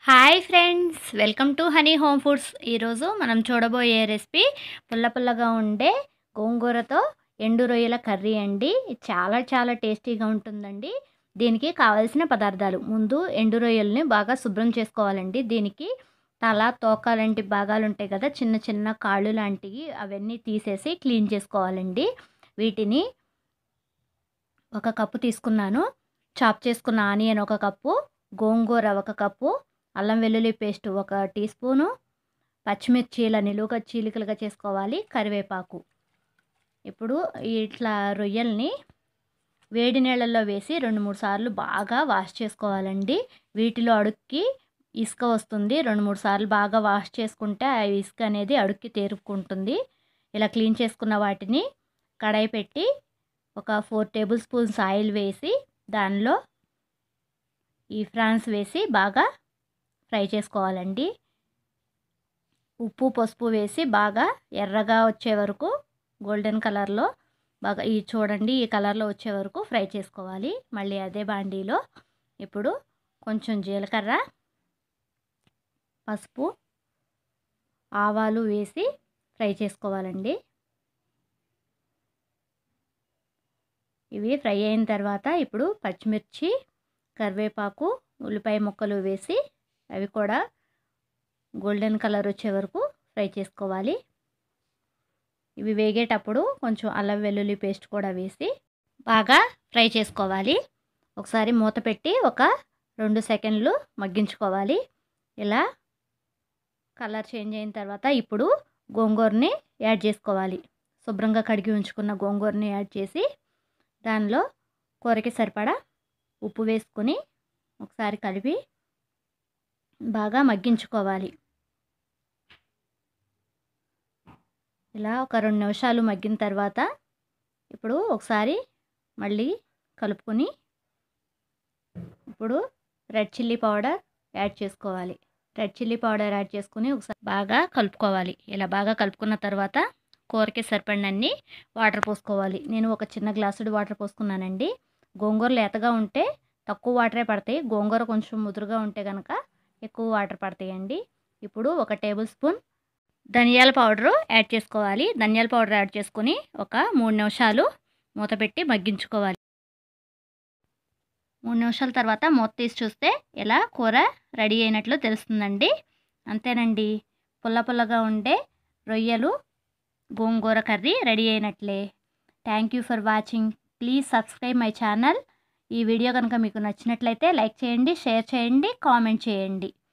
hi friends welcome to Honey Home Foods ఈరోజు మనం చూడబోయే రెసిపీ పుల్ల పుల్లగా ఉండే గోంగూరతో ఎండు రొయ్యల కర్రీ అండి ఇది చాలా చాలా టేస్టీగా ఉంటుందండి దీనికి కావాల్సిన పదార్థాలు ముందు ఎండు రొయ్యల్ని బాగా శుభ్రం చేసుకోవాలండి దీనికి తల తోక లాంటి భాగాలు ఉంటాయి కదా చిన్న చిన్న కాళ్ళు లాంటివి అవన్నీ తీసేసి క్లీన్ చేసుకోవాలండి వీటిని ఒక కప్పు తీసుకున్నాను చాప్ చేసుకున్న ఆనియన్ ఒక కప్పు గోంగూర ఒక కప్పు అల్లం వెల్లుల్లి పేస్ట్ ఒక టీ స్పూను పచ్చిమిర్చీల నిలువుగా చీలికలుగా చేసుకోవాలి కరివేపాకు ఇప్పుడు ఇట్లా రొయ్యల్ని వేడి నీళ్ళల్లో వేసి రెండు మూడు సార్లు బాగా వాష్ చేసుకోవాలండి వీటిలో అడుక్కి ఇసుక వస్తుంది రెండు మూడు సార్లు బాగా వాష్ చేసుకుంటే ఆ ఇసుక అనేది అడుక్కి తేరుకుంటుంది ఇలా క్లీన్ చేసుకున్న వాటిని కడాయి పెట్టి ఒక ఫోర్ టేబుల్ స్పూన్స్ ఆయిల్ వేసి దానిలో ఈ ఫ్రాన్స్ వేసి బాగా ఫ్రై చేసుకోవాలండి ఉప్పు పసుపు వేసి బాగా ఎర్రగా వచ్చే వరకు గోల్డెన్ కలర్లో బాగా ఈ చూడండి ఈ కలర్లో వచ్చే వరకు ఫ్రై చేసుకోవాలి మళ్ళీ అదే బాండీలో ఇప్పుడు కొంచెం జీలకర్ర పసుపు ఆవాలు వేసి ఫ్రై చేసుకోవాలండి ఇవి ఫ్రై అయిన తర్వాత ఇప్పుడు పచ్చిమిర్చి కరివేపాకు ఉల్లిపాయ ముక్కలు వేసి అవి కూడా గోల్డెన్ కలర్ వచ్చే వరకు ఫ్రై చేసుకోవాలి ఇవి వేగేటప్పుడు కొంచెం అల్లం వెల్లుల్లి పేస్ట్ కూడా వేసి బాగా ఫ్రై చేసుకోవాలి ఒకసారి మూత పెట్టి ఒక రెండు సెకండ్లు మగ్గించుకోవాలి ఇలా కలర్ చేంజ్ అయిన తర్వాత ఇప్పుడు గోంగూరని యాడ్ చేసుకోవాలి శుభ్రంగా కడిగి ఉంచుకున్న గోంగూరని యాడ్ చేసి దానిలో కూరకి సరిపడా ఉప్పు వేసుకొని ఒకసారి కలిపి బాగా మగ్గించుకోవాలి ఇలా ఒక రెండు నిమిషాలు మగ్గిన తర్వాత ఇప్పుడు ఒకసారి మళ్ళీ కలుపుకొని ఇప్పుడు రెడ్ చిల్లీ పౌడర్ యాడ్ చేసుకోవాలి రెడ్ చిల్లీ పౌడర్ యాడ్ చేసుకుని ఒకసారి బాగా కలుపుకోవాలి ఇలా బాగా కలుపుకున్న తర్వాత కూరకి సరిపడినన్ని వాటర్ పోసుకోవాలి నేను ఒక చిన్న గ్లాసుడు వాటర్ పోసుకున్నానండి గోంగూర లేతగా ఉంటే తక్కువ వాటరే పడతాయి గోంగూర కొంచెం ముదురుగా ఉంటే కనుక ఎక్కువ వాటర్ పడతాయండి ఇప్పుడు ఒక టేబుల్ స్పూన్ ధనియాల పౌడరు యాడ్ చేసుకోవాలి ధనియాల పౌడర్ యాడ్ చేసుకుని ఒక మూడు నిమిషాలు మూత పెట్టి మగ్గించుకోవాలి మూడు నిమిషాల తర్వాత మూత తీసి చూస్తే ఇలా కూర రెడీ అయినట్లు తెలుస్తుందండి అంతేనండి పుల్ల పుల్లగా ఉండే రొయ్యలు గోంగూర కర్రీ రెడీ అయినట్లే thank you for watching please subscribe my channel ఈ వీడియో కనుక మీకు నచ్చినట్లయితే లైక్ చేయండి షేర్ చేయండి కామెంట్ చేయండి